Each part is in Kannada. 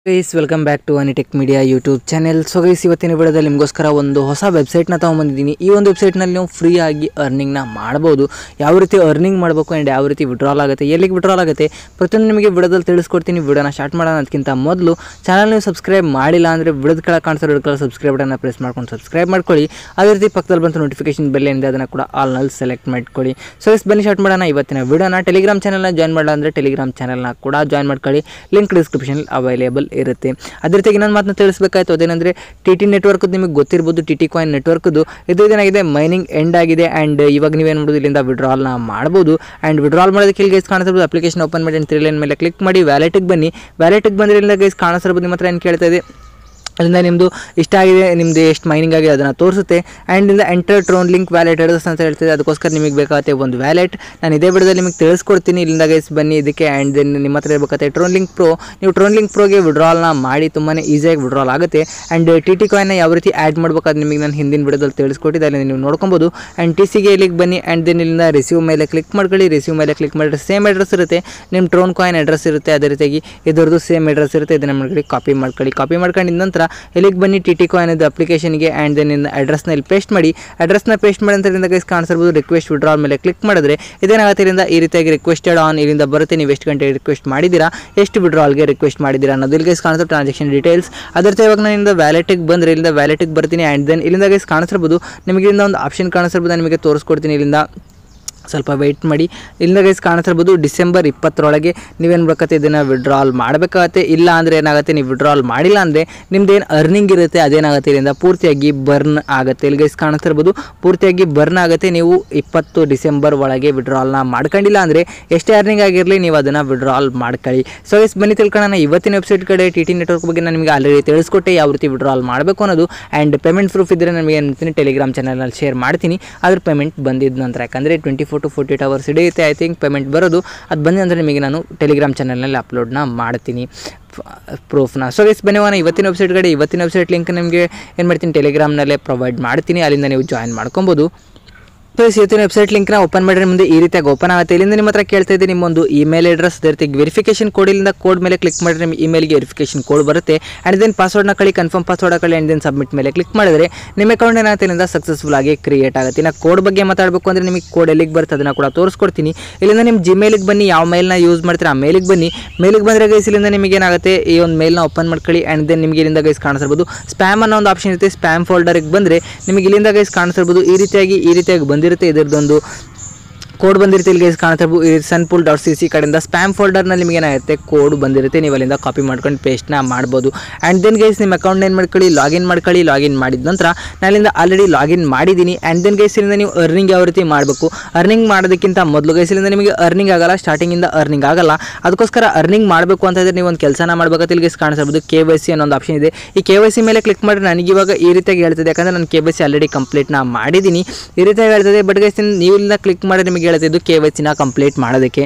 guys welcome back to Anitech media YouTube channel so guys ಇವತ್ತಿನ ವಿಡಿಯೋದಲ್ಲಿ ನಿಮಗೋಸ್ಕರ ಒಂದು ಹೊಸ ವೆಬ್ಸೈಟ್ನ ತೊಗೊಂಬಂದಿದ್ದೀನಿ ಈ ಒಂದು ವೆಬ್ಸೈಟ್ನಲ್ಲಿ ನೀವು ಫ್ರೀ ಆಗಿ ಅರ್ನಿಂಗ್ನ ಮಾಡ್ಬೋದು ಯಾವ ರೀತಿ ಅರ್ನಿಂಗ್ ಮಾಡಬೇಕು ಆ್ಯಂಡ್ ಯಾವ ರೀತಿ ವಿಡ್ರಾಲ್ ಆಗುತ್ತೆ ಎಲ್ಲಿಗೆ ವಿಡ್ರಾಲ್ ಆಗುತ್ತೆ ಪ್ರತಿಯೊಂದು ನಿಮಗೆ ವಿಡಿಯೋದಲ್ಲಿ ತಿಳಿಸ್ಕೊಡ್ತೀನಿ ವಿಡಿಯೋನ ಸ್ಟಾರ್ಟ್ ಮಾಡೋಣ ಅದಕ್ಕಿಂತ ಮೊದಲು ಚಾನಲ್ ನೀವು ಸಬ್ಸ್ಕ್ರೈಬ್ ಮಾಡಿಲ್ಲ ಅಂದರೆ ವಿಡಿಯೋದ ಕೆಳಗೆ ಕಾಣಿಸೋ ವಿಡಿಯೋ ಸಬ್ಸ್ಕ್ರೈಬ್ ಬಟನ್ನ ಪ್ರೆಸ್ ಮಾಡ್ಕೊಂಡು ಸಬ್ಸ್ಕ್ರೈಬ್ ಮಾಡ್ಕೊಳ್ಳಿ ಅದೇ ರೀತಿ ಪಕ್ಕದಲ್ಲಿ ಬಂತು ನೋಟಿಫಿಕೇಶನ್ ಬೆಲ್ ಏನಿದೆ ಅದನ್ನು ಕೂಡ ಆಲ್ನಲ್ಲಿ ಸೆಲೆಕ್ಟ್ ಮಾಡ್ಕೊಳ್ಳಿ ಸೊ ಗೈಸ್ ಬನ್ನಿ ಸ್ಟಾರ್ಟ್ ಮಾಡೋಣ ಇವತ್ತಿನ ವಿಡಿಯೋನ ಟೆಲಿಗ್ರಾಮ್ ಚಾನಲ್ನ ಜಾಯ್ನ್ ಮಾಡಲ್ಲ ಅಂದರೆ ಟೆಲಿಗ್ರಾಮ್ ಚಾನಲ್ನ ಕೂಡ ಜಾಯ್ನ್ ಮಾಡ್ಕೊಳ್ಳಿ ಲಿಂಕ್ ಡಿಸ್ಕ್ರಿಪ್ಷನ್ ಅವೈಲೇಬಲ್ ಇರುತ್ತೆ ಅದೇ ರೀತಿ ಇನ್ನೊಂದು ಮಾತನ್ನ ತಿಳಿಸ್ಬೇಕಾಯ್ತು ಅದೇನೆಂದರೆ ಟಿ ಟಿ ನೆಟ್ವರ್ಕ್ ನಿಮಗೆ ಗೊತ್ತಿರ್ಬೋದು ಟಿ ಟಿ ಕಾಯಿನ್ ನೆಟ್ವರ್ಕ್ದು ಇದು ಏನಾಗಿದೆ ಮೈನಿಂಗ್ ಎಂಡ್ ಆಗಿದೆ ಆ್ಯಂಡ್ ಇವಾಗ ನೀವೇನು ಮಾಡೋದು ಇಲ್ಲಿಂದ ವಿಡ್ರಾಲ್ನ ಮಾಡ್ಬೋದು ಆ್ಯಂಡ್ ವಿಡ್ರಾಲ್ ಮಾಡೋದಕ್ಕೆ ಇಲ್ಲಿ ಗೈಸ್ ಕಾಣಿಸಿರ್ಬೋದು ಅಪ್ಲಿಕೇಶನ್ ಓಪನ್ ಮಾಡಿ ತ್ರೀ ಲೈನ್ ಮೇಲೆ ಕ್ಲಿಕ್ ಮಾಡಿ ವ್ಯಾಲೆಟಿಗೆ ಬನ್ನಿ ವ್ಯಾಲೆಟಿಗೆ ಬಂದರೆ ಇಲ್ಲಿಂದ ಗೈಸ್ ಕಾಣಿಸಿರ್ಬೋದು ನಿಮ್ಮ ಹತ್ರ ಏನು ಕೇಳ್ತಾ ಇದೆ ಅಲ್ಲಿಂದ ನಿಮ್ಮದು ಇಷ್ಟ ಆಗಿದೆ ನಿಮ್ಮದು ಎಷ್ಟು ಮೈನಿಂಗ್ ಆಗಿದೆ ಅದನ್ನು ತೋರಿಸುತ್ತೆ ಆ್ಯಂಡ್ ಇಂದ enter Tron link wallet address ಅಂತ ಹೇಳ್ತಿದೆ ಅದಕ್ಕೋಸ್ಕರ ನಿಮಗೆ ಬೇಕಾಗುತ್ತೆ ಒಂದು ವ್ಯಾಲೆಟ್ ನಾನು ಇದೇ ವಿಡಿಯೋದಲ್ಲಿ ನಿಮಗೆ ತಿಳಿಸ್ಕೊಡ್ತೀನಿ ಇಲ್ಲಿಂದ ಗೈಸ್ ಬನ್ನಿ ಇದಕ್ಕೆ ಆ್ಯಂಡ್ ದೆನ್ ನಿಮ್ಮ ಹತ್ರ ಇರಬೇಕಾಗುತ್ತೆ ಟ್ರೋನ್ ಲಿಂಕ್ ಪ್ರೋ ನೀವು ಟ್ರೋನ್ ಲಿಂಕ್ ಪ್ರೋಗೆ ವಿಡ್ರಾಲ್ನ ಮಾಡಿ ತುಂಬಾ ಈಸಿಯಾಗಿ ವಿಡ್ರಾಲ್ ಆಗುತ್ತೆ ಆ್ಯಂಡ್ ಟಿ ಟಿ ಕಾಯಿನ್ನ ಯಾವ ರೀತಿ ಆ್ಯಡ್ ಮಾಡ್ಬೇಕಾದ್ರೆ ನಿಮಗೆ ನಾನು ಹಿಂದಿನ ವಿಡಿಯೋದಲ್ಲಿ ತಿಳಿಸ್ಕೊಟ್ಟಿದ್ದೆ ಅಲ್ಲಿ ನೀವು ನೋಡ್ಕೊಬೋದು ಆ್ಯಂಡ್ ಟಿ ಸಿಗೆ ಇಲ್ಲಿಗೆ ಬನ್ನಿ ಆ್ಯಂಡ್ ದೆನ್ ಇಲ್ಲಿಂದ ರಿಸೀವ್ ಮೇಲೆ ಕ್ಲಿಕ್ ಮಾಡ್ಕೊಳ್ಳಿ ರಿಸೀವ್ ಮೇಲೆ ಕ್ಲಿಕ್ ಮಾಡಿದ್ರೆ ಸೇಮ್ ಅಡ್ರೆಸ್ ಇರುತ್ತೆ ನಿಮ್ಮ ಟ್ರೋನ್ ಕಾಯಿನ್ ಅಡ್ರೆಸ್ ಇರುತ್ತೆ ಅದೇ ರೀತಿಯಾಗಿ ಇದರದ್ದು ಸೇಮ್ ಅಡ್ರೆಸ್ ಇರುತ್ತೆ ಇದನ್ನು ಮಾಡ್ಕೊಳ್ಳಿ ಕಾಪಿ ಮಾಡ್ಕೊಳ್ಳಿ ಕಾಪಿ ಮಾಡ್ಕೊಂಡಿದ ನಂತರ ಇಲ್ಲಿಗೆ ಬನ್ನಿ ಟಿ ಟಿ ಕಾಯಿನ್ ಇದು ಅಪ್ಲಿಕೇಶನ್ಗೆ ಆ್ಯಂಡ್ ದೆನ್ ಇನ್ನು ಅಡ್ರೆಸ್ನ ಇಲ್ಲಿ ಪೇಸ್ಟ್ ಮಾಡಿ ಅಡ್ರೆಸ್ನ ಪೇಸ್ಟ್ ಮಾಡಿ ಅಂತ ಗೈಸ್ ಕಾಣಿಸಿರ್ಬೋದು ರಿಕ್ವೆಸ್ಟ್ ವಿಡ್ರಾಲ್ ಮೇಲೆ ಕ್ಲಿಕ್ ಮಾಡಿದ್ರೆ ಇದೇನಾಗುತ್ತೆ ಇಲ್ಲಿಂದ ಈ ರೀತಿಯಾಗಿ ರಿಕ್ವೆಸ್ಟೆಡ್ ಆನ್ ಇಲ್ಲಿಂದ ಬರುತ್ತೆ ನೀವು ಎಷ್ಟು ಗಂಟೆ ರಿಕ್ವೆಸ್ಟ್ ಮಾಡಿದ್ದೀರಾ ಎಷ್ಟು ವಿಡ್ರಾಲ್ಗೆ ರಿಕ್ವೆಸ್ಟ್ ಮಾಡಿದ್ದೀರಾ ಅನ್ನೋದು ಇಲ್ಲಿ ಗೈಸ್ ಕಾಣಿಸೋ ಟ್ರಾನ್ಸಾಕ್ಷನ್ ಡೀಟೇಲ್ಸ್ ಅದರ ಜೊತೆ ಇವಾಗ ನಾನು ಇಲ್ಲಿಂದ ವ್ಯಾಲೆಟಿಗೆ ಬಂದರೆ ಇಲ್ಲಿಂದ ವ್ಯಾಲೆಟಿಗೆ ಬರ್ತೀನಿ ಆ್ಯಂಡ್ ದೆನ್ ಇಲ್ಲಿಂದ ಗೈಸ್ ಕಾಣಿಸಿರ್ಬೋದು ನಿಮಗೆ ಇಲ್ಲಿಂದ ಒಂದು ಆಪ್ಷನ್ ಕಾಣಿಸಿರ್ಬೋದು ನಾನು ನಿಮಗೆ ತೋರಿಸ್ಕೊಡ್ತೀನಿ ಇಲ್ಲಿಂದ ಸ್ವಲ್ಪ ವೆಯ್ಟ್ ಮಾಡಿ ಇಲ್ಲಿಂದ ಗೈಸ್ ಕಾಣಿಸಿರ್ಬೋದು ಡಿಸೆಂಬರ್ ಇಪ್ಪತ್ತರೊಳಗೆ ನೀವೇನು ಬೇಕತ್ತೆ ಇದನ್ನು ವಿಡ್ರಾಲ್ ಮಾಡಬೇಕಾಗತ್ತೆ ಇಲ್ಲ ಅಂದರೆ ಏನಾಗುತ್ತೆ ನೀವು ವಿಡ್ರಾಲ್ ಮಾಡಿಲ್ಲ ಅಂದರೆ ನಿಮ್ದು ಏನು ಅರ್ನಿಂಗ್ ಇರುತ್ತೆ ಅದೇನಾಗುತ್ತೆ ಇಲ್ಲಿಂದ ಪೂರ್ತಿಯಾಗಿ ಬರ್ನ್ ಆಗುತ್ತೆ ಇಲ್ಲಿ ಗೈಸ್ ಕಾಣಿಸ್ತಿರ್ಬೋದು ಪೂರ್ತಿಯಾಗಿ ಬರ್ನ್ ಆಗುತ್ತೆ ನೀವು ಇಪ್ಪತ್ತು ಡಿಸೆಂಬರ್ ಒಳಗೆ ವಿಡ್ರಾಲ್ನ ಮಾಡ್ಕೊಂಡಿಲ್ಲ ಅಂದರೆ ಎಷ್ಟೇ ಅರ್ನಿಂಗ್ ಆಗಿರಲಿ ನೀವು ಅದನ್ನು ವಿಡ್ರಾಲ್ ಮಾಡ್ಕೊಳ್ಳಿ ಸೊ ಗೈಸ್ ಬನ್ನಿ ತಿಳ್ಕೊಳ್ಳೋಣ ಇವತ್ತಿನ ವೆಬ್ಸೈಟ್ ಕಡೆ ಟಿ ಟಿ ನೆಟ್ವರ್ಕ್ ಬಗ್ಗೆ ನಾನು ನಿಮಗೆ ಆಲ್ರೆಡಿ ತಿಳಿಸ್ಕೊಟ್ಟೆ ಯಾವ ರೀತಿ ವಿಡ್ರಾಲ್ ಮಾಡಬೇಕು ಅನ್ನೋದು ಆ್ಯಂಡ್ ಪೇಮೆಂಟ್ ಪ್ರೂಫ್ ಇದ್ದರೆ ನನಗೆ ಏನ್ತೀನಿ ಟೆಲಿಗ್ರಾಮ್ ಚಾನಲ್ನಲ್ಲಿ ಶೇರ್ ಮಾಡ್ತೀನಿ ಅದ್ರ ಪೇಮೆಂಟ್ ಬಂದಿದ್ದ ನಂತರ ಯಾಕಂದರೆ twenty four to forty eight hours ಹಿಡಿಯುತ್ತೆ ಐ ಥಿಂಕ್ ಪೇಮೆಂಟ್ ಬರೋದು ಅದು ಬಂದ ನಂತರ ನಿಮಗೆ ನಾನು ಟೆಲಿಗ್ರಾಮ್ ಚಾನಲ್ನಲ್ಲಿ ಅಪ್ಲೋಡ್ನ ಮಾಡ್ತೀನಿ ಪ್ರೂಫ್ನ ಸೊ ಗೈಸ್ ಬನ್ನಿವಾನ ಇವತ್ತಿನ ವೆಬ್ಸೈಟ್ ಕಡೆ ಇವತ್ತಿನ ವೆಬ್ಸೈಟ್ ಲಿಂಕ್ ನಿಮಗೆ ಏನು ಮಾಡ್ತೀನಿ ಟೆಲಿಗ್ರಾಮ್ನಲ್ಲೇ ಪ್ರೊವೈಡ್ ಮಾಡ್ತೀನಿ ಅಲ್ಲಿಂದ ನೀವು ಜಾಯಿನ್ ಮಾಡ್ಕೊಬೋದು ಪ್ಲಸ್ ಇವತ್ತಿನ ವೆಬ್ಸೈಟ್ ಲಿಂಕ್ನ ಓಪನ್ ಮಾಡಿದ್ರೆ ಮುಂದೆ ಈ ರೀತಿಯಾಗಿ ಓಪನ್ ಆಗುತ್ತೆ ಇಲ್ಲಿಂದ ನಿಮ್ಮ ಹತ್ರ ಕೇಳ್ತಾ ಇದೆ ನಿಮ್ಮೊಂದು ಇಮೇಲ್ ಅಡ್ರೆಸ್ ಅದೇ ರೀತಿ ವೆರಿಫಿಕೇಶನ್ ಕೋಡ್ ಇಲ್ಲಿಂದ ಕೋಡ್ ಮೇಲೆ ಕ್ಲಿಕ್ ಮಾಡಿದ್ರೆ ನಿಮ್ಮ ಇಮೇಲ್ಗೆ ವೆರಿಫಿಕೇಶನ್ ಕೋಡ್ ಬರುತ್ತೆ ಆ್ಯಂಡ್ ದೆನ್ ಪಾಸ್ವರ್ಡ್ನ ಕಳಿ ಕನ್ಫರ್ಮ್ ಪಾಸ್ವರ್ಡ್ ಹಾಕಿ ಆ್ಯಂಡ್ ದೆನ್ ಸಬ್ಮಿಟ್ ಮೇಲೆ ಕ್ಲಿಕ್ ಮಾಡಿದ್ರೆ ನಿಮ್ಮ ಅಕೌಂಟ್ ಏನಾಗುತ್ತೆ ಇಲ್ಲಿಂದ ಸಕ್ಸಸ್ಫುಲ್ ಆಗಿ ಕ್ರಿಯೇಟ್ ಆಗುತ್ತೆ ಇನ್ನು ಕೋಡ್ ಬಗ್ಗೆ ಮಾತಾಡಬೇಕು ಅಂದರೆ ನಿಮಗೆ ಕೋಡ್ ಎಲ್ಲಿಗೆ ಬರುತ್ತೆ ಅದನ್ನು ಕೂಡ ತೋರಿಸ್ಕೊಡ್ತೀನಿ ಇಲ್ಲಿಂದ ನಿಮ್ಮ ಜಿಮೇಲಿಗೆ ಬನ್ನಿ ಯಾವ ಮೇಲ್ನ ಯೂಸ್ ಮಾಡ್ತೀರಾ ಆ ಮೇಲಿಗೆ ಬನ್ನಿ ಮೇಲಿಗೆ ಬಂದರೆ ಗೈಸ್ ಇಲ್ಲಿಂದ ನಿಮಗೆ ಏನಾಗುತ್ತೆ ಈ ಒಂದು ಮೇಲ್ನ ಓಪನ್ ಮಾಡ್ಕೊಳ್ಳಿ ಆ್ಯಂಡ್ ದೆನ್ ನಿಮಗೆ ಇಲ್ಲಿಂದ ಗೈಸ್ ಕಾಣಿಸಿರ್ಬೋದು ಸ್ಪ್ಯಾಮ್ ಅನ್ನೋ ಒಂದು ಆಪ್ಷನ್ ಇರುತ್ತೆ ಸ್ಪ್ಯಾಮ್ ಫೋಲ್ಡರಿಗೆ ಬಂದರೆ ನಿಮಗೆ ಇಲ್ಲಿಂದ ಗೈಸ್ ಕಾಣಿಸಿರ್ಬೋದು ಈ ರೀತಿಯಾಗಿ ಈ ರೀತಿಯಾಗಿ ಬಂದಿರುತ್ತೆ ಇದರದೊಂದು ಕೋಡ್ ಬಂದಿರುತ್ತೆ ಇಲ್ಲಿ ಗೈಸ್ ಕಾಣ್ತಿರ್ಬೋದು ಈ ಸನ್ಪುಲ್ ಡಾಟ್ ಸಿ ಸಿ ಕಡೆಯಿಂದ ಸ್ಪ್ಯಾಮ್ ಫೋಲ್ಡರ್ನಲ್ಲಿ ನಿಮಗೆ ಏನಾಗುತ್ತೆ ಕೋಡ್ ಬಂದಿರುತ್ತೆ ನೀವು ಅಲ್ಲಿಂದ ಕಾಪಿ ಮಾಡ್ಕೊಂಡು ಪೇಸ್ಟ್ನ ಮಾಡ್ಬೋದು ಆ್ಯಂಡ್ ದೆನ್ ಗೈಸ್ ನಿಮ್ಮ ಅಕೌಂಟ್ ಏನು ಮಾಡ್ಕೊಳ್ಳಿ ಲಾಗಿನ್ ಮಾಡ್ಕೊಳ್ಳಿ ಲಾಗಿನ್ ಮಾಡಿದ ನಂತರ ನಾನು ಅಲ್ಲಿಂದ ಆಲ್ರೆಡಿ ಲಾಗಿನ್ ಮಾಡಿದ್ದೀನಿ ಆ್ಯಂಡ್ ದೆನ್ ಗೈಸ್ ಇಲ್ಲಿಂದ ನೀವು ಅರ್ನಿಂಗ್ ಯಾವ ರೀತಿ ಮಾಡಬೇಕು ಅರ್ನಿಂಗ್ ಮಾಡೋದಕ್ಕಿಂತ ಮೊದಲು ಗೈಸ್ ಇಲ್ಲಿಂದ ನಿಮಗೆ ಅರ್ನಿಂಗ್ ಆಗಲ್ಲ ಸ್ಟಾರ್ಟಿಂಗಿಂದ ಅರ್ನಿಂಗ್ ಆಗಲ್ಲ ಅದಕ್ಕೋಸ್ಕರ ಅರ್ನಿಂಗ್ ಮಾಡಬೇಕು ಅಂತ ಇದ್ರೆ ನೀವು ಒಂದು ಕೆಲಸನ ಮಾಡ್ಬೇಕಂತ ಇಲ್ಲಿ ಗೈಸ್ ಕಾಣಿಸ್ಬೋದು ಕೆ ವೈ ಸಿ ಅನ್ನೋ ಒಂದು ಆಪ್ಷನ್ ಇದೆ ಈ ಕೆ ವೈ ಸಿ ಮೇಲೆ ಕ್ಲಿಕ್ ಮಾಡಿ ನನಗೆ ಇವಾಗ ಈ ರೀತಿಯಾಗಿ ಹೇಳ್ತಿದೆ ಯಾಕಂದರೆ ನಾನು ಕೆ ವೈ ಸಿ ಆಲ್ರೆಡಿ ಕಂಪ್ಲೀಟ್ನ ಮಾಡಿದ್ದೀನಿ ಈ ರೀತಿಯಾಗಿ ಹೇಳ್ತದೆ ಬಟ್ ಗೈಸ್ ನೀವು ಇಲ್ಲಿಂದ ಕ್ಲಿಕ್ ಮಾಡಿ ನಿಮಗೆ ಹೇಳ್ತಿದ್ದು ಕೆ ವೈ ಸಿನ ಕಂಪ್ಲೀಟ್ ಮಾಡೋದಕ್ಕೆ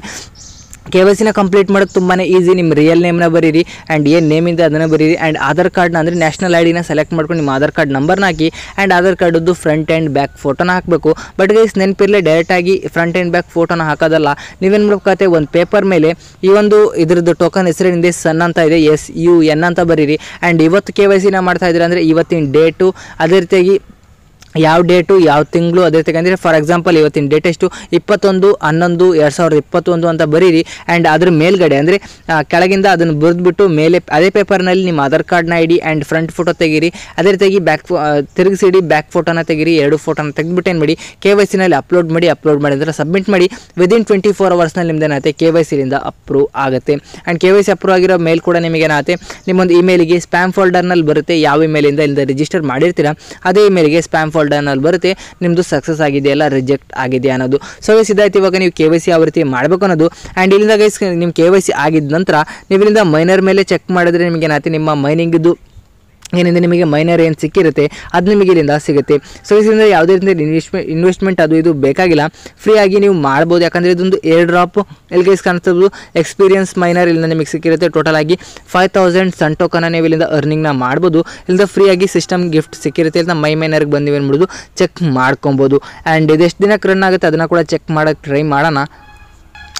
ಕೆ ವೈ ಸಿನ ಕಂಪ್ಲೀಟ್ ಮಾಡೋದು ತುಂಬಾ ಈಸಿ ನಿಮ್ಮ ರಿಯಲ್ ನೇಮ್ನ ಬರೀರಿ ಆ್ಯಂಡ್ ಏನು ನೇಮ್ ಇದೆ ಅದನ್ನು ಬರೀರಿ ಆ್ಯಂಡ್ ಆಧಾರ್ ಕಾರ್ಡ್ನ ಅಂದರೆ ನ್ಯಾಷನಲ್ ಐ ಡಿನ ಸೆಲೆಕ್ಟ್ ಮಾಡ್ಕೊಂಡು ನಿಮ್ಮ ಆಧಾರ್ ಕಾರ್ಡ್ ನಂಬರ್ನ ಹಾಕಿ ಆ್ಯಂಡ್ ಆಧಾರ್ ಕಾರ್ಡದ್ದು ಫ್ರಂಟ್ ಆ್ಯಂಡ್ ಬ್ಯಾಕ್ ಫೋಟೋನ ಹಾಕಬೇಕು ಬಟ್ ಗೈಸ್ ನೆನಪಿರಲಿ ಡೈರೆಕ್ಟಾಗಿ ಫ್ರಂಟ್ ಆ್ಯಂಡ್ ಬ್ಯಾಕ್ ಫೋಟೋನ ಹಾಕೋದಲ್ಲ ನೀವೇನು ಮಾಡ್ಬೇಕಾಗತ್ತೆ ಒಂದು ಪೇಪರ್ ಮೇಲೆ ಈ ಒಂದು ಇದ್ರದ್ದು ಟೋಕನ್ ಹೆಸರಿನಿಂದ ಸನ್ ಅಂತ ಇದೆ ಎಸ್ ಯು ಎನ್ ಅಂತ ಬರೀರಿ ಆ್ಯಂಡ್ ಇವತ್ತು ಕೆ ವೈ ಸಿನ ಮಾಡ್ತಾ ಇದ್ದೀರಾ ಅಂದರೆ ಇವತ್ತಿನ ಡೇಟು ಅದೇ ರೀತಿಯಾಗಿ ಯಾವ ಡೇಟು ಯಾವ ತಿಂಗಳು ಅದೇ ರೀತಿ ಅಂದರೆ ಫಾರ್ ಎಕ್ಸಾಂಪಲ್ ಇವತ್ತಿನ ಡೇಟ್ ಎಷ್ಟು ಇಪ್ಪತ್ತೊಂದು ಹನ್ನೊಂದು ಎರಡು ಸಾವಿರದ ಇಪ್ಪತ್ತೊಂದು ಅಂತ ಬರೀರಿ ಆ್ಯಂಡ್ ಅದ್ರ ಮೇಲ್ಗಡೆ ಅಂದರೆ ಕೆಳಗಿಂದ ಅದನ್ನು ಬರೆದ್ಬಿಟ್ಟು ಮೇಲೆ ಅದೇ ಪೇಪರ್ನಲ್ಲಿ ನಿಮ್ಮ ಆಧಾರ್ ಕಾರ್ಡ್ನ ಐಡಿ ಆ್ಯಂಡ್ ಫ್ರಂಟ್ ಫೋಟೋ ತೆಗೀರಿ ಅದೇ ರೀತಿಯಾಗಿ ಬ್ಯಾಕ್ ತಿರುಗಿಸಿಡಿ ಬ್ಯಾಕ್ ಫೋಟೋನ ತೆಗೀರಿ ಎರಡು ಫೋಟೋನ ತೆಗೆದ್ಬಿಟ್ಟು ಏನು ಮಾಡಿ ಕೆ ವೈ ಸಿನಲ್ಲಿ ಅಪ್ಲೋಡ್ ಮಾಡಿ ಅಪ್ಲೋಡ್ ಮಾಡಿದ್ರೆ ಸಬ್ಮಿಟ್ ಮಾಡಿ ವಿದಿನ್ ಟ್ವೆಂಟಿ ಫೋರ್ ಅವರ್ಸ್ನಲ್ಲಿ ನಿಮ್ದು ಏನಾಗುತ್ತೆ ಕೆ ವೈ ಸಿಲಿಂದ ಅಪ್ರೂವ್ ಆಗುತ್ತೆ and K Y C approve ಆಗಿರೋ ಮೇಲ್ ಕೂಡ ನಿಮಗೆ ಏನಾಗುತ್ತೆ ನಿಮ್ಮೊಂದು ಇಮೇಲಿಗೆ ಸ್ಪ್ಯಾಮ್ ಫೋಲ್ಡರ್ನಲ್ಲಿ ಬರುತ್ತೆ ಯಾವ ಇಮೇಲಿಂದ ಇಲ್ಲಿಂದ ರಿಜಿಸ್ಟರ್ ಮಾಡಿರ್ತೀರಾ ಅದೇ ಇಮೇಲಿಗೆ ಸ್ಪ್ಯಾಮ್ ಫೋಲ್ಡರ್ನಲ್ಲಿ ಬರುತ್ತೆ ನಿಮ್ಮದು ಸಕ್ಸಸ್ ಆಗಿದೆಯಲ್ಲ ರಿಜೆಕ್ಟ್ ಆಗಿದೆಯಾ ಅನ್ನೋದು ಸೊ ಗೈಸ್ ಇದಾಯ್ತು ಇವಾಗ ನೀವು ಕೆ ವೈ ಸಿ ಯಾವ ರೀತಿ ಮಾಡಬೇಕು ಅನ್ನೋದು ಆ್ಯಂಡ್ ಇಲ್ಲಿಂದ ಗೈಸ್ ನಿಮ್ಮ ಕೆ ವೈ ಸಿ ಆಗಿದ ನಂತರ ನೀವು ಇಲ್ಲಿಂದ ಮೈನರ್ ಮೇಲೆ ಚೆಕ್ ಮಾಡಿದ್ರೆ ನಿಮಗೆ ಏನಾಗುತ್ತೆ ನಿಮ್ಮ ಮೈನಿಂಗಿದ್ದು ಏನಿದೆ ನಿಮಗೆ ಮೈನರ್ ಏನು ಸಿಕ್ಕಿರುತ್ತೆ ಅದು ನಿಮಗೆ ಇಲ್ಲಿಂದ ಸಿಗುತ್ತೆ ಸೊ ಇದರಿಂದ ಯಾವುದೇ ರೀತಿಯ ಇನ್ವೆಸ್ಟ್ಮೆಂಟ್ ಇನ್ವೆಸ್ಟ್ಮೆಂಟ್ ಅದು ಇದು ಬೇಕಾಗಿಲ್ಲ ಫ್ರೀಯಾಗಿ ನೀವು ಮಾಡ್ಬೋದು ಯಾಕಂದರೆ ಇದೊಂದು ಏರ್ ಡ್ರಾಪ್ ಎಲ್ಗೈಸ್ ಕಾಣಿಸ್ತದ್ದು ಎಕ್ಸ್ಪೀರಿಯನ್ಸ್ ಮೈನರ್ ಇಲ್ಲಿಂದ ನಿಮಗೆ ಸಿಕ್ಕಿರುತ್ತೆ ಟೋಟಲ್ ಆಗಿ ಫೈವ್ ತೌಸಂಡ್ ಸನ್ ಟೋಕನ್ನ ನೀವು ಇಲ್ಲಿಂದ ಅರ್ನಿಂಗ್ನ ಮಾಡ್ಬೋದು ಇಲ್ಲಿಂದ ಫ್ರೀಯಾಗಿ ಸಿಸ್ಟಮ್ ಗಿಫ್ಟ್ ಸಿಕ್ಕಿರುತ್ತೆ ಇಲ್ಲಿಂದ ಮೈ ಮೈನರ್ಗೆ ಬಂದು ಏನು ಮಾಡೋದು ಚೆಕ್ ಮಾಡ್ಕೊಬೋದು ಆ್ಯಂಡ್ ಇದೆಷ್ಟು ದಿನಕ್ಕೆ ರನ್ ಆಗುತ್ತೆ ಅದನ್ನು ಕೂಡ ಚೆಕ್ ಮಾಡೋಕ್ಕೆ ಟ್ರೈ ಮಾಡೋಣ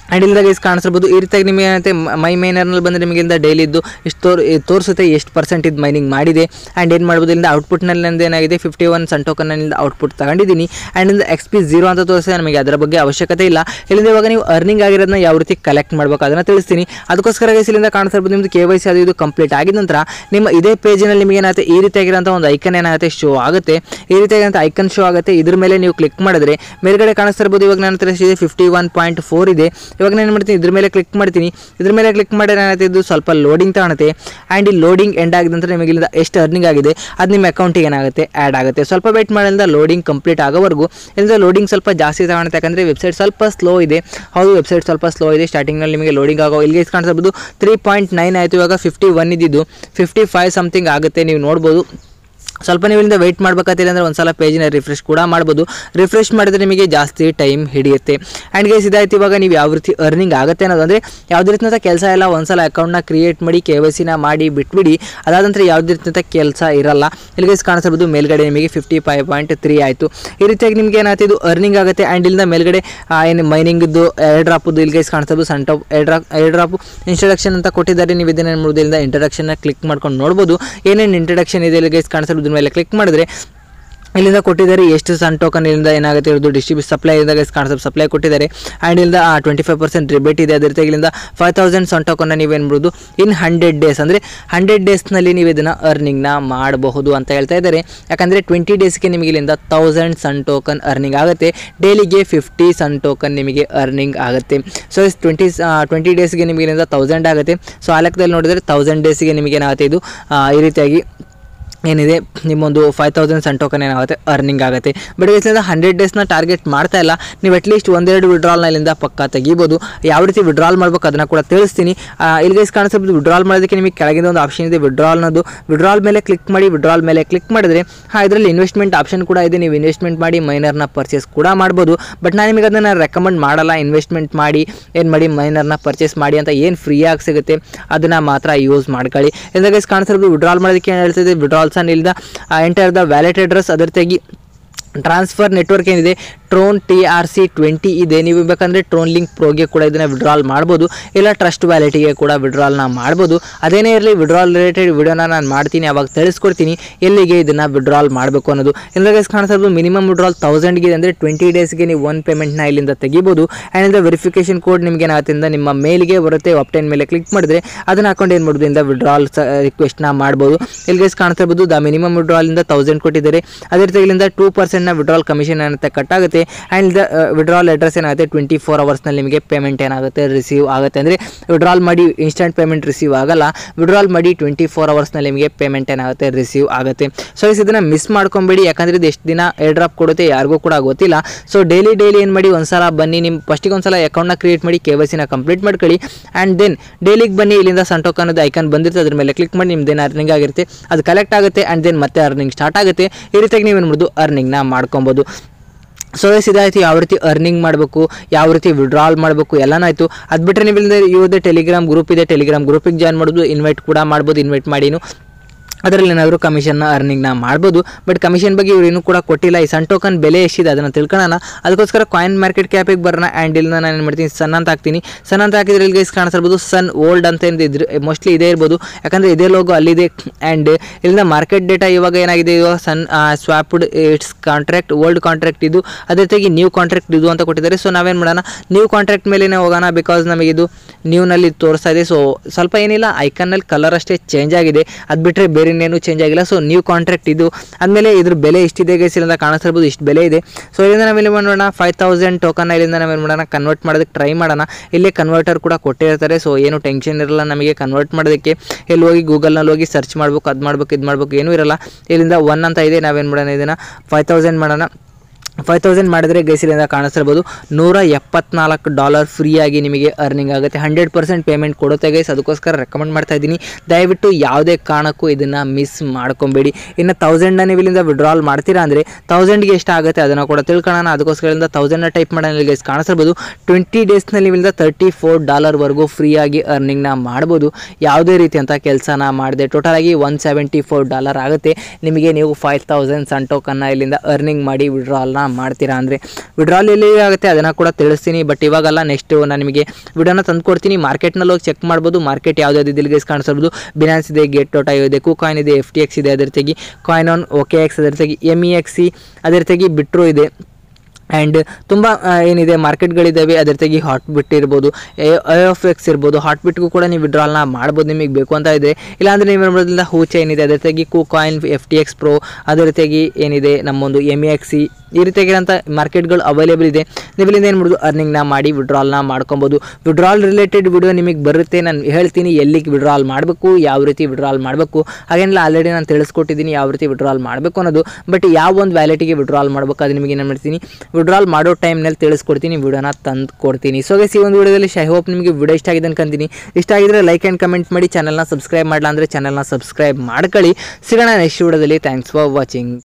ಆ್ಯಂಡ್ ಇಲ್ಲಿಂದ ಗೈಸ್ ಕಾಣಿಸಿರ್ಬೋದು ಈ ರೀತಿಯಾಗಿ ನಿಮಗೆ ಏನಂತೆ ಮೈ ಮೈನರ್ನಲ್ಲಿ ಬಂದರೆ ನಿಮಗಿಂದ ಡೈಲಿ ಇದ್ದು ಇಷ್ಟು ತೋರ್ ಇದು ತೋರಿಸುತ್ತೆ ಎಷ್ಟು ಪರ್ಸೆಂಟ್ ಇದು ಮೈನಿಂಗ್ ಮಾಡಿದೆ ಆ್ಯಂಡ್ ಏನು ಮಾಡ್ಬೋದು ಇಲ್ಲಿಂದ ಔಟ್ಪುಟ್ನಲ್ಲಿ ನಂದು ಏನಾಗಿದೆ ಫಿಫ್ಟಿ ಒನ್ ಸಂಟೋಕನ್ನಿಂದ ಔಟ್ಪುಟ್ ತಗೊಂಡಿದ್ದೀನಿ ಆ್ಯಂಡ್ ಇಲ್ಲಿಂದ ಎಕ್ಸ್ ಪಿ ಜೀರೋ ಅಂತ ತೋರಿಸಿದೆ ನಮಗೆ ಅದರ ಬಗ್ಗೆ ಅವಶ್ಯಕತೆ ಇಲ್ಲ ಇಲ್ಲಿಂದ ಇವಾಗ ನೀವು ಅರ್ನಿಂಗ್ ಆಗಿರೋದನ್ನ ಯಾವ ರೀತಿ ಕಲೆಕ್ಟ್ ಮಾಡಬೇಕು ಅದನ್ನು ತಿಳಿಸ್ತೀನಿ ಅದಕ್ಕೋಸ್ಕರ ಗೈಸ್ ಇಲ್ಲಿಂದ ಕಾಣಿಸಿರ್ಬೋದು ನಿಮ್ಮದು ಕೆ ವೈ ಸಿ ಅದು ಇದು ಕಂಪ್ಲೀಟ್ ಆಗಿದ ನಂತರ ನಿಮ್ಮ ಇದೇ ಪೇಜಿನಲ್ಲಿ ನಿಮಗೆ ಏನಾಗುತ್ತೆ ಈ ರೀತಿಯಾಗಿರೋಂಥ ಒಂದು ಐಕನ್ ಏನಾಗುತ್ತೆ ಶೋ ಆಗುತ್ತೆ ಈ ರೀತಿಯಾಗಿರೋಂಥ ಐಕನ್ ಶೋ ಆಗುತ್ತೆ ಇದ್ರ ಮೇಲೆ ನೀವು ಕ್ಲಿಕ್ ಮಾಡಿದ್ರೆ ಮೇಲ್ಗಡೆ ಕಾಣಿಸ್ತಿರ್ಬೋದು ಇವಾಗ ನನ್ನ ಹತ್ರ ಎಷ್ಟಿದೆ ಫಿಫ್ಟಿ ಒನ್ ಪಾಯಿಂಟ್ ಫೋರ್ ಇದೆ ಇವಾಗ ನಾನು ಏನು ಮಾಡ್ತೀನಿ ಇದ್ರ ಮೇಲೆ ಕ್ಲಿಕ್ ಮಾಡ್ತೀನಿ ಇದ್ರ ಮೇಲೆ ಕ್ಲಿಕ್ ಮಾಡಿದ್ರೆ ಏನಾಗುತ್ತೆ ಇದು ಸ್ವಲ್ಪ ಲೋಡಿಂಗ್ ತಗೊಳುತ್ತೆ ಆ್ಯಂಡ್ ಈ ಲೋಡಿಂಗ್ ಎಂಡ್ ಆಗಿದ ನಂತರ ನಿಮಗೆ ಇಲ್ಲಿಂದ ಎಷ್ಟು ಅರ್ನಿಂಗ್ ಆಗಿದೆ ಅದು ನಿಮ್ಮ ಅಕೌಂಟಿಗೆ ಏನಾಗುತ್ತೆ ಆ್ಯಡ್ ಆಗುತ್ತೆ ಸ್ವಲ್ಪ ವೇಟ್ ಮಾಡಿದ ಲೋಡಿಂಗ್ ಕಂಪ್ಲೀಟ್ ಆಗೋವರೆಗೂ ಇಲ್ಲಿಂದ ಲೋಡಿಂಗ್ ಸ್ವಲ್ಪ ಜಾಸ್ತಿ ತಗೊಳುತ್ತೆ ಯಾಕಂದರೆ ವೆಬ್ಸೈಟ್ ಸ್ವಲ್ಪ ಸ್ಲೋ ಇದೆ ಹೌದು ವೆಬ್ಸೈಟ್ ಸ್ವಲ್ಪ ಸ್ಲೋ ಇದೆ ಸ್ಟಾರ್ಟಿಂಗ್ನಲ್ಲಿ ನಿಮಗೆ ಲೋಡಿಂಗ್ ಆಗೋ ಇಲ್ಲಿಗೆ ಕಾಣಿಸ್ಬೋದು ತ್ರೀ ಪಾಯಿಂಟ್ ನೈನ್ ಆಯಿತು ಇವಾಗ ಫಿಫ್ಟಿ ಒನ್ ಇದ್ದಿದ್ದು ಫಿಫ್ಟಿ ಫೈವ್ ಸಮಥಿಂಗ್ ಆಗುತ್ತೆ ನೀವು ನೋಡ್ಬೋದು ಸ್ವಲ್ಪ ನೀವು ಇಲ್ಲಿಂದ ವೆಯ್ಟ್ ಮಾಡ್ಬೇಕಾತಿಲ್ಲ ಅಂದರೆ ಒಂದ್ಸಲ ಪೇಜಿನ ರಿಫ್ರೆಶ್ ಕೂಡ ಮಾಡ್ಬೋದು ರಿಫ್ರೆಶ್ ಮಾಡಿದ್ರೆ ನಿಮಗೆ ಜಾಸ್ತಿ ಟೈಮ್ ಹಿಡಿಯುತ್ತೆ ಆ್ಯಂಡ್ ಗೈಸ್ ಇದಾಯ್ತು ಇವಾಗ ನೀವು ಯಾವ ರೀತಿ ಅರ್ನಿಂಗ್ ಆಗುತ್ತೆ ಅನ್ನೋದು ಅಂದರೆ ಯಾವುದೇ ರೀತಿಯಂಥ ಕೆಲಸ ಇಲ್ಲ ಒಂದ್ಸಲ ಅಕೌಂಟ್ನ ಕ್ರಿಯೇಟ್ ಮಾಡಿ ಕೆ ವೈ ಸಿನ ಮಾಡಿ ಬಿಟ್ಬಿಡಿ ಅದಾದ ನಂತರ ಯಾವುದೇ ರೀತಿಯಂಥ ಕೆಲಸ ಇರಲ್ಲ ಇಲ್ಲಿ ಗೈಸ್ ಕಾಣಿಸ್ಬೋದು ಮೇಲ್ಗಡೆ ನಿಮಗೆ ಫಿಫ್ಟಿ ಫೈವ್ ಪಾಯಿಂಟ್ ತ್ರೀ ಆಯಿತು ಈ ರೀತಿಯಾಗಿ ನಿಮಗೆ ಏನಾಯ್ತು ಇದು ಅರ್ನಿಂಗ್ ಆಗುತ್ತೆ ಆ್ಯಂಡ್ ಇಲ್ಲಿಂದ ಮೇಲ್ಗಡೆ ಆ, ಏನು ಮೈನಿಂಗ್ದು ಏರ್ ಡ್ರಾಪದ್ದು ಇಲ್ಲಿ ಗೈಸ್ ಕಾಣಿಸ್ಬೋದು ಸಣ್ಣ top air drop air drop instruction ಅಂತ ಕೊಟ್ಟಿದ್ದಾರೆ ನೀವು ಇದನ್ನ ಏನು ಮಾಡ್ಬೋದು ಇಲ್ಲಿಂದ ಇಂಟ್ರಡಕ್ಷನ್ನ ಕ್ಲಿಕ್ ಮಾಡ್ಕೊಂಡು ನೋಡ್ಬೋದು ಏನೇನು ಇಂಟ್ರಡಕ್ಷನ್ ಇದೆ ಇಲ್ಲಿ ಗೈಸ್ ಕಾಣಿಸ್ಬೋದು ಇದ್ರ ಮೇಲೆ ಕ್ಲಿಕ್ ಮಾಡಿದ್ರೆ ಇಲ್ಲಿಂದ ಕೊಟ್ಟಿದ್ದಾರೆ ಎಷ್ಟು ಸಣ್ಣ ಟೋಕನ್ ಇಲ್ಲಿಂದ ಏನಾಗುತ್ತೆ ಇರೋದು ಡಿಸ್ಟ್ರಿಬ್ಯೂಟ್ ಸಪ್ಲೈ ಇದ್ದಾಗ ಕಾಣಿಸೋ ಸಪ್ಲೈ ಕೊಟ್ಟಿದ್ದಾರೆ ಆ್ಯಂಡ್ ಇಲ್ಲಿಂದ ಟ್ವೆಂಟಿ ಫೈವ್ ಪರ್ಸೆಂಟ್ ರಿಬೇಟ್ ಇದೆ ಅದೇ ರೀತಿ ಇಲ್ಲಿಂದ ಫೈವ್ ತೌಸಂಡ್ ಸಣ್ಣ ಟೋಕನ್ನ ನೀವೇನು ಮಾಡ್ಬೋದು ಇನ್ ಹಂಡ್ರೆಡ್ ಡೇಸ್ ಅಂದರೆ ಹಂಡ್ರೆಡ್ ಡೇಸ್ನಲ್ಲಿ ನೀವು ಇದನ್ನು ಅರ್ನಿಂಗ್ನ ಮಾಡಬಹುದು ಅಂತ ಹೇಳ್ತಾ ಇದ್ದಾರೆ ಯಾಕಂದರೆ ಟ್ವೆಂಟಿ ಡೇಸ್ಗೆ ನಿಮಗೆ ಇಲ್ಲಿಂದ ತೌಸಂಡ್ ಸನ್ ಟೋಕನ್ ಅರ್ನಿಂಗ್ ಆಗುತ್ತೆ ಡೈಲಿಗೆ ಫಿಫ್ಟಿ ಸನ್ ಟೋಕನ್ ನಿಮಗೆ ಅರ್ನಿಂಗ್ ಆಗುತ್ತೆ ಸೊ ಟ್ವೆಂಟಿ ಟ್ವೆಂಟಿ ಡೇಸ್ಗೆ ನಿಮಗೆ ಇಲ್ಲಿಂದ ತೌಸಂಡ್ ಆಗುತ್ತೆ ಸೊ ಆ ಲೆಕ್ಕದಲ್ಲಿ ನೋಡಿದರೆ ತೌಸಂಡ್ ಡೇಸ್ಗೆ ನಿಮಗೆ ಏನಾಗುತ್ತೆ ಇದು ಆ, ಈ ರೀತಿಯಾಗಿ ಏನಿದೆ ನಿಮ್ಮೊಂದು ಫೈವ್ ತೌಸಂಡ್ ಸನ್ ಟೋಕನ್ ಏನಾಗುತ್ತೆ ಅರ್ನಿಂಗ್ ಆಗುತ್ತೆ ಬಟ್ ಇದರಿಂದ ಹಂಡ್ರೆಡ್ ಡೇಸ್ನ ಟಾರ್ಗೆಟ್ ಮಾಡ್ತಾ ಇಲ್ಲ ನೀವು ಅಟ್ಲೀಸ್ಟ್ ಒಂದೆರಡು ವಿಡ್ರಾಲ್ನ ಇಲ್ಲಿಂದ ಪಕ್ಕ ತೆಗಿಬೋದು ಯಾವ ರೀತಿ ವಿಡ್ರಾಲ್ ಮಾಡ್ಬೇಕು ಅದನ್ನು ಕೂಡ ತಿಳಿಸ್ತೀನಿ ಆ, ಇಲ್ಲಿ ಗೈಸ್ ಕಾಣಿಸ್ಬೋದು ವಿಡ್ರಾಲ್ ಮಾಡೋದಕ್ಕೆ ನಿಮಗೆ ಕೆಳಗಿನ ಒಂದು ಆಪ್ಷನ್ ಇದೆ ವಿಡ್ರಾಲ್ ಅನ್ನೋದು ವಿಡ್ರಾಲ್ ಮೇಲೆ ಕ್ಲಿಕ್ ಮಾಡಿ ವಿಡ್ರಾಲ್ ಮೇಲೆ ಕ್ಲಿಕ್ ಮಾಡಿದ್ರೆ ಹಾಂ ಇದರಲ್ಲಿ ಇನ್ವೆಸ್ಟ್ಮೆಂಟ್ ಆಪ್ಷನ್ ಕೂಡ ಇದೆ ನೀವು ಇನ್ವೆಸ್ಟ್ಮೆಂಟ್ ಮಾಡಿ ಮೈನರ್ನ ಪರ್ಚೇಸ್ ಕೂಡ ಮಾಡ್ಬೋದು ಬಟ್ ನಾನು ನಿಮಗೆ ಅದನ್ನು ರೆಕಮೆಂಡ್ ಮಾಡಲ್ಲ ಇನ್ವೆಸ್ಟ್ಮೆಂಟ್ ಮಾಡಿ ಏನು ಮಾಡಿ ಮೈನರ್ನ ಪರ್ಚೇಸ್ ಮಾಡಿ ಅಂತ ಏನು ಫ್ರೀಯಾಗಿ ಸಿಗುತ್ತೆ ಅದನ್ನು ಮಾತ್ರ ಯೂಸ್ ಮಾಡ್ಕೊಳ್ಳಿ ಇಲ್ಲ ಗೈಸ್ ಕಾಣಿಸ್ತಿರ್ಬೋದು ವಿಡ್ರಾಲ್ ಮಾಡೋದಕ್ಕೆ ಏನು ಹೇಳ್ತಿದೆ ವಿಡ್ರಾಲ್ಸ್ ಇಲ್ದ ಎಂಟರ್ ದ ವ್ಯಾಲೆಟ್ ಅಡ್ರೆಸ್ ಅದರ ತೆಗಿ ಟ್ರಾನ್ಸ್ಫರ್ ನೆಟ್ವರ್ಕ್ ಏನಿದೆ Tron T R C twenty ಇದೆ ನೀವು ಬೇಕಂದರೆ ಟ್ರೋನ್ ಲಿಂಕ್ ಪ್ರೋಗೆ ಕೂಡ ಇದನ್ನು ವಿಡ್ರಾಲ್ ಮಾಡ್ಬೋದು ಇಲ್ಲ ಟ್ರಸ್ಟ್ ವ್ಯಾಲೆಟಿಗೆ ಕೂಡ ವಿಡ್ರಾಲ್ನ ಮಾಡ್ಬೋದು ಅದೇನೇ ಇರಲಿ ವಿಡ್ರಾಲ್ ರಿಲೇಟೆಡ್ ವಿಡಿಯೋನ ನಾನು ಮಾಡ್ತೀನಿ ಅವಾಗ ತಿಳಿಸ್ಕೊಡ್ತೀನಿ ಎಲ್ಲಿಗೆ ಇದನ್ನು ವಿಡ್ರಾಲ್ ಮಾಡಬೇಕು ಅನ್ನೋದು ಇಲ್ಲ ಗೈಸ್ ಕಾಣಿಸೋದು ಮಿನಿಮಮ್ ವಿಡ್ರಾಲ್ ತೌಸಂಡ್ಗೆ ಅಂದರೆ ಟ್ವೆಂಟಿ ಡೇಸ್ಗೆ ನೀವು ಒನ್ ಪೇಮೆಂಟ್ನ ಇಲ್ಲಿಂದ ತೆಗಿಬೋದು ಆ್ಯಂಡ್ ಇಂದ ವೆರಿಫಿಕೇಷನ್ ಕೋಡ್ ನಿಮಗೆ ಏನಾಗುತ್ತೆ ನಿಮ್ಮ ಮೇಲ್ಗೆ ಬರುತ್ತೆ ಆಪ್ಟೈನ್ ಮೇಲೆ ಕ್ಲಿಕ್ ಮಾಡಿದ್ರೆ ಅದನ್ನ ಹಾಕೊಂಡು ಏನು ಮಾಡೋದು ಇಂದ ವಿಡ್ರಾಲ್ ರಿಕ್ವೆಸ್ಟ್ನ ಮಾಡ್ಬೋದು ಇಲ್ಲಿ ಗೈಸ್ ಕಾಣ್ತಾ ಇರ್ಬೋದು ದ ಮಿನಿಮಮ್ ವಿಡ್ರಾಲಿಂದ ತೌಸಂಡ್ ಕೊಟ್ಟಿದ್ದಾರೆ ಅದೇ ರೀತಿ ಇಲ್ಲಿಂದ ಟೂ ಪರ್ಸೆಂಟ್ನ ವಿಡ್ರಾಲ್ ಕಮಿಷನ್ ಏನಾಗುತ್ತೆ ಕಟ್ ಆಗುತ್ತೆ ಆ್ಯಂಡ್ ದ ವಿಡ್ರಾಲ್ ಅಡ್ರೆಸ್ ಏನಾಗುತ್ತೆ ಟ್ವೆಂಟಿ ಫೋರ್ ಅವರ್ಸ್ನಲ್ಲಿ ನಿಮಗೆ ಪೇಮೆಂಟ್ ಏನಾಗುತ್ತೆ ರಿಸೀವ್ ಆಗುತ್ತೆ ಅಂದರೆ ವಿಡ್ರಾಲ್ ಮಾಡಿ ಇನ್ಸ್ಟಂಟ್ ಪೇಮೆಂಟ್ ರಿಸೀವ್ ಆಗಲ್ಲ ವಿಡ್ರಾಲ್ ಮಾಡಿ ಟ್ವೆಂಟಿ ಫೋರ್ ಅವರ್ಸ್ನಲ್ಲಿ ನಿಮಗೆ ಪೇಮೆಂಟ್ ಏನಾಗುತ್ತೆ ರಿಸೀವ್ ಆಗುತ್ತೆ ಸೊ ಇದನ್ನು ಮಿಸ್ ಮಾಡ್ಕೊಬೇಡಿ ಯಾಕಂದರೆ ಇದು ಎಷ್ಟು ದಿನ ಏರ್ ಡ್ರಾಪ್ ಕೊಡುತ್ತೆ ಯಾರಿಗೂ ಕೂಡ ಗೊತ್ತಿಲ್ಲ ಸೊ ಡೈಲಿ ಡೈಲಿ ಏನು ಮಾಡಿ ಒಂದ್ಸಲ ಬನ್ನಿ ನಿಮ್ಮ ಫಸ್ಟಿಗೆ ಒಂದ್ಸಲ ಅಕೌಂಟ್ನ ಕ್ರಿಯೇಟ್ ಮಾಡಿ ಕೆ ವೈ ಸಿನ ಕಂಪ್ಲೀಟ್ ಮಾಡ್ಕೊಳ್ಳಿ ಆ್ಯಂಡ್ ದೆನ್ ಡೈಲಿಗೆ ಬನ್ನಿ ಇಲ್ಲಿಂದ ಸಂಟೋಕ್ ಅನ್ನೋದು ಐಕನ್ ಬಂದಿರುತ್ತೆ ಅದ್ರ ಮೇಲೆ ಕ್ಲಿಕ್ ಮಾಡಿ ನಿಮ್ದೇನು ಅರ್ನಿಂಗ್ ಆಗಿರುತ್ತೆ ಅದು ಕಲೆಕ್ಟ್ ಆಗುತ್ತೆ ಆ್ಯಂಡ್ ದೆನ್ ಮತ್ತೆ ಅರ್ನಿಂಗ್ ಸ್ಟಾರ್ಟ್ ಆಗುತ್ತೆ ಈ ರೀತಿಯಾಗಿ ನೀವು ಏನು ಮಾಡೋದು ಅರ್ನಿಂಗ್ನ ಮಾಡ್ಕೊಬೋದು ಸೊ ಎಸ್ ಇದಾಯ್ತು ಯಾವ ರೀತಿ ಅರ್ನಿಂಗ್ ಮಾಡಬೇಕು ಯಾವ ರೀತಿ ವಿಡ್ರಾಲ್ ಮಾಡಬೇಕು ಎಲ್ಲನೂ ಆಯಿತು ಅದು ಬಿಟ್ಟರೆ ನೀವು ಇಲ್ಲದೆ ಇವ್ರದ್ದು ಟೆಲಿಗ್ರಾಮ್ ಗ್ರೂಪ್ ಇದೆ ಟೆಲಿಗ್ರಾಮ್ ಗ್ರೂಪಿಗೆ ಜಾಯ್ನ್ ಮಾಡೋದು ಇನ್ವೈಟ್ ಕೂಡ ಮಾಡ್ಬೋದು ಇನ್ವೈಟ್ ಮಾಡಿನು ಅದರಲ್ಲಿ ಏನಾದರೂ ಕಮಿಷನ್ನ ಅರ್ನಿಂಗ್ನ ಮಾಡ್ಬೋದು ಬಟ್ ಕಮಿಷನ್ ಬಗ್ಗೆ ಇವ್ರು ಇನ್ನೂ ಕೂಡ ಕೊಟ್ಟಿಲ್ಲ ಈ ಸಣ್ಣ ಟೋಕನ್ ಬೆಲೆ ಎಷ್ಟಿದೆ ಅದನ್ನು ತಿಳ್ಕೊಳ್ಳೋಣ ಅದಕ್ಕೋಸ್ಕರ ಕಾಯಿನ್ ಮಾರ್ಕೆಟ್ ಕ್ಯಾಪಿಗೆ ಬರೋಣ ಆ್ಯಂಡ್ ಇಲ್ಲಿ ನಾನು ಏನು ಮಾಡ್ತೀನಿ ಸನ್ ಅಂತ ಹಾಕ್ತೀನಿ ಸನ್ ಅಂತ ಹಾಕಿದ್ರೆ ಇಲ್ಲಿ ಗೈಸ್ ಕಾಣಿಸಿರ್ಬೋದು ಸನ್ ಓಲ್ಡ್ ಅಂತ ಇದ್ರೆ ಮೋಸ್ಟ್ಲಿ ಇದೇ ಇರ್ಬೋದು ಯಾಕಂದರೆ ಇದೇ ಲೋಗೋ ಅಲ್ಲಿದೆ ಆ್ಯಂಡ್ ಇಲ್ಲಿಂದ ಮಾರ್ಕೆಟ್ ಡೇಟಾ ಇವಾಗ ಏನಾಗಿದೆ ಇವಾಗ sun swapped its contract old contract ಇದು ಅದೇ ರೀತಿಯಾಗಿ ನ್ಯೂ ಕಾಂಟ್ರಾಕ್ಟ್ ಇದು ಅಂತ ಕೊಟ್ಟಿದ್ದಾರೆ ಸೊ ನಾವೇನು ಮಾಡೋಣ ನ್ಯೂ ಕಾಂಟ್ರಾಕ್ಟ್ ಮೇಲೇ ಹೋಗೋಣ ಬಿಕಾಸ್ ನಮಗೆ ಇದು ನ್ಯೂನಲ್ಲಿ ತೋರಿಸ್ತಾ ಇದೆ ಸೊ ಸ್ವಲ್ಪ ಏನಿಲ್ಲ ಐಕನ್ನಲ್ಲಿ ಕಲರ್ ಅಷ್ಟೇ ಚೇಂಜ್ ಆಗಿದೆ ಅದು ಬಿಟ್ಟರೆ ಬೇರೆ ಇನ್ನೇನು ಚೇಂಜ್ ಆಗಿಲ್ಲ ಸೊ ನ್ಯೂ ಕಾಂಟ್ರಾಕ್ಟ್ ಇದು ಆದಮೇಲೆ ಇದ್ರ ಬೆಲೆ ಇಷ್ಟಿದೆ ಗೈಸ್ ಇಲ್ಲಿಂದ ಕಾಣಿಸ್ತಿರ್ಬೋದು ಇಷ್ಟು ಬೆಲೆ ಇದೆ ಸೊ ಇಲ್ಲಿಂದ ನಾವೇನು ಮಾಡೋಣ ಫೈವ್ ತೌಸಂಡ್ ಟೋಕನ್ ಇಲ್ಲಿಂದ ನಾವೇನು ಮಾಡೋಣ ಕನ್ವರ್ಟ್ ಮಾಡೋದಕ್ಕೆ ಟ್ರೈ ಮಾಡೋಣ ಇಲ್ಲೇ ಕನ್ವರ್ಟರ್ ಕೂಡ ಕೊಟ್ಟಿರ್ತಾರೆ ಸೊ ಏನು ಟೆನ್ಷನ್ ಇರಲ್ಲ ನಮಗೆ ಕನ್ವರ್ಟ್ ಮಾಡೋದಕ್ಕೆ ಇಲ್ಲಿ ಹೋಗಿ ಗೂಗಲ್ನಲ್ಲಿ ಹೋಗಿ ಸರ್ಚ್ ಮಾಡ್ಬೇಕು ಅದು ಮಾಡ್ಬೇಕು ಇದು ಮಾಡ್ಬೇಕು ಏನೂ ಇರಲ್ಲ ಇಲ್ಲಿಂದ ಒನ್ ಅಂತ ಇದೆ ನಾವೇನು ಮಾಡೋಣ ಇದನ್ನು ಫೈವ್ ತೌಸಂಡ್ ಮಾಡೋಣ ಫೈವ್ ತೌಸಂಡ್ ಮಾಡಿದ್ರೆ ಗೈಸಿಲಿಂದ ಕಾಣಿಸ್ತಿರ್ಬೋದು ನೂರ ಎಪ್ಪತ್ನಾಲ್ಕು ಡಾಲರ್ ಫ್ರೀಯಾಗಿ ನಿಮಗೆ ಅರ್ನಿಂಗ್ ಆಗುತ್ತೆ ಹಂಡ್ರೆಡ್ ಪರ್ಸೆಂಟ್ ಪೇಮೆಂಟ್ ಕೊಡುತ್ತೆ ಗೈಸ್ ಅದಕ್ಕೋಸ್ಕರ ರೆಕಮೆಂಡ್ ಮಾಡ್ತಾ ಇದ್ದೀನಿ ದಯವಿಟ್ಟು ಯಾವುದೇ ಕಾರಣಕ್ಕೂ ಇದನ್ನು ಮಿಸ್ ಮಾಡ್ಕೊಬೇಡಿ ಇನ್ನು ತೌಸಂಡ್ನ ನೀವು ಇಲ್ಲಿಂದ ವಿಡ್ರಾಲ್ ಮಾಡ್ತೀರಾ ಅಂದರೆ ತೌಸಂಡ್ಗೆ ಎಷ್ಟು ಆಗುತ್ತೆ ಅದನ್ನು ಕೂಡ ತಿಳ್ಕೊಳ್ಳೋಣ ಅದಕ್ಕೋಸ್ಕರದಿಂದ ತೌಸಂಡ್ನ ಟೈಪ್ ಮಾಡೋಣ ಗೈಸ್ ಕಾಣಿಸ್ತಿರ್ಬೋದು ಟ್ವೆಂಟಿ ಡೇಸ್ನಲ್ಲಿ ಇಲ್ಲಿಂದ ತರ್ಟಿ ಫೋರ್ ಡಾಲರ್ವರೆಗೂ ಫ್ರೀಯಾಗಿ ಅರ್ನಿಂಗ್ನ ಮಾಡ್ಬೋದು ಯಾವುದೇ ರೀತಿಯಂಥ ಕೆಲಸನ ಮಾಡಿದೆ ಟೋಟಲಾಗಿ ಒನ್ ಸೆವೆಂಟಿ ಫೋರ್ ಡಾಲರ್ ಆಗುತ್ತೆ ನಿಮಗೆ ನೀವು ಫೈವ್ ತೌಸಂಡ್ ಸನ್ ಟೋಕನ್ನ ಇಲ್ಲಿಂದ ಅರ್ನಿಂಗ್ ಮಾಡಿ ವಿಡ್ರಾಲ್ನ ವಿಡ್ರಾಲ್ನ ಮಾಡ್ತೀರಾ ಅಂದರೆ ವಿಡ್ರಾಲ್ ಎಲ್ಲಿ ಆಗುತ್ತೆ ಅದನ್ನು ಕೂಡ ತಿಳಿಸ್ತೀನಿ ಬಟ್ ಇವಾಗಲ್ಲ ನೆಕ್ಸ್ಟ್ ನಾನು ನಿಮಗೆ ವಿಡಿಯೋನ ತಂದು ಕೊಡ್ತೀನಿ ಮಾರ್ಕೆಟ್ನಲ್ಲಿ ಹೋಗಿ ಚೆಕ್ ಮಾಡ್ಬೋದು ಮಾರ್ಕೆಟ್ ಯಾವ್ದಾವ್ದು ಇದಿಲ್ಲ ಗೈಸ್ ಕಾಣಿಸ್ಬೋದು ಬಿನಾನ್ಸ್ ಇದೆ ಗೇಟ್ ಟೋಟಾ ಇದೆ ಕೂಕಾಯಿನ್ ಇದೆ ಎಫ್ ಟಿ ಎಕ್ಸ್ ಇದೆ ಅದ್ರ ತೆಗಿ ಕಾಯಿನ್ ಆನ್ ಓಕೆ ಎಕ್ಸ್ ಅದ್ರ ತೆಗಿ ಎಮ್ ಇ ಎಕ್ಸ್ ಸಿ ಅದ್ರ ತೆಗಿ ಬಿಟ್ರೋ ಇದೆ ಆ್ಯಂಡ್ ತುಂಬ ಏನಿದೆ ಮಾರ್ಕೆಟ್ಗಳಿದ್ದಾವೆ ಅದ್ರ ತೆಗಿ ಹಾಟ್ ಬಿಟ್ ಇರ್ಬೋದು ಐ ಎಫ್ ಎಕ್ಸ್ ಇರ್ಬೋದು ಹಾಟ್ ಬಿಟ್ಗೂ ಕೂಡ ನೀವು ವಿಡ್ರಾಲ್ನ ಮಾಡ್ಬೋದು ನಿಮಗೆ ಬೇಕು ಅಂತ ಇದೆ ಇಲ್ಲಾಂದರೆ ನೀವು ಏನ್ಬೋದ್ರಿಂದ ಹೂಚೆ ಏನಿದೆ ಅದ್ರ ತೆಗಿ KuCoin F T X pro ಅದ್ರ ತೆಗಿ ಏನಿದೆ ನಮ್ಮೊಂದು ಎಮ್ ಎಕ್ಸ್ ಸಿ ಈ ರೀತಿಯಾಗಿರೋಂಥ ಮಾರ್ಕೆಟ್ಗಳು ಅವೈಲೇಬಲ್ ಇದೆ ನೀವು ಇಲ್ಲಿಂದ ಏನು ಮಾಡೋದು ಅರ್ನಿಂಗ್ನ ಮಾಡಿ ವಿಡ್ರಾಲ್ನ ಮಾಡ್ಕೊಬೋದು ವಿಡ್ರಾಲ್ ರಿಲೇಟೆಡ್ ವಿಡಿಯೋ ನಿಮಗೆ ಬರುತ್ತೆ ನಾನು ಹೇಳ್ತೀನಿ ಎಲ್ಲಿಗೆ ವಿಡ್ರಾಲ್ ಮಾಡಬೇಕು ಯಾವ ರೀತಿ ವಿಡ್ರಾಲ್ ಮಾಡಬೇಕು ಹಾಗೇನಿಲ್ಲ ಆಲ್ರೆಡಿ ನಾನು ತಿಳಿಸ್ಕೊಟ್ಟಿದ್ದೀನಿ ಯಾವ ರೀತಿ ವಿಡ್ರಾಲ್ ಮಾಡಬೇಕು ಅನ್ನೋದು ಬಟ್ ಯಾವ ಒಂದು ವ್ಯಾಲೆಟಿಗೆ ವಿಡ್ರಾಲ್ ಮಾಡಬೇಕು ಅದು ನಿಮಗೆ ಏನು ಮಾಡ್ತೀನಿ ವಿಡ್ರಾಲ್ ಮಾಡೋ ಟೈಮ್ನಲ್ಲಿ ತಿಳಿಸ್ಕೊಡ್ತೀನಿ ವಿಡಿಯೋನ ತಂದು ಕೊಡ್ತೀನಿ ಸೊ ಗೈಸ್ ಈ ಒಂದು ವಿಡಿಯೋದಲ್ಲಿ ಐ ಹೋಪ್ ನಿಮಗೆ ವಿಡಿಯೋ ಇಷ್ಟ ಆಗಿದೆ ಅನ್ಕೊಂತೀನಿ ಇಷ್ಟ ಆಗಿದ್ರೆ ಲೈಕ್ ಆ್ಯಂಡ್ ಕಮೆಂಟ್ ಮಾಡಿ ಚಾನಲ್ನ ಸಬ್ಸ್ಕ್ರೈಬ್ ಮಾಡಲ್ಲ ಅಂದರೆ ಚಾನಲ್ನ ಸಬ್ಸ್ಕ್ರೈಬ್ ಮಾಡ್ಕೊಳ್ಳಿ ಸಿಗೋಣ ನೆಕ್ಸ್ಟ್ ವಿಡಿಯೋದಲ್ಲಿ ಥ್ಯಾಂಕ್ಸ್ ಫಾರ್ ವಾಚಿಂಗ್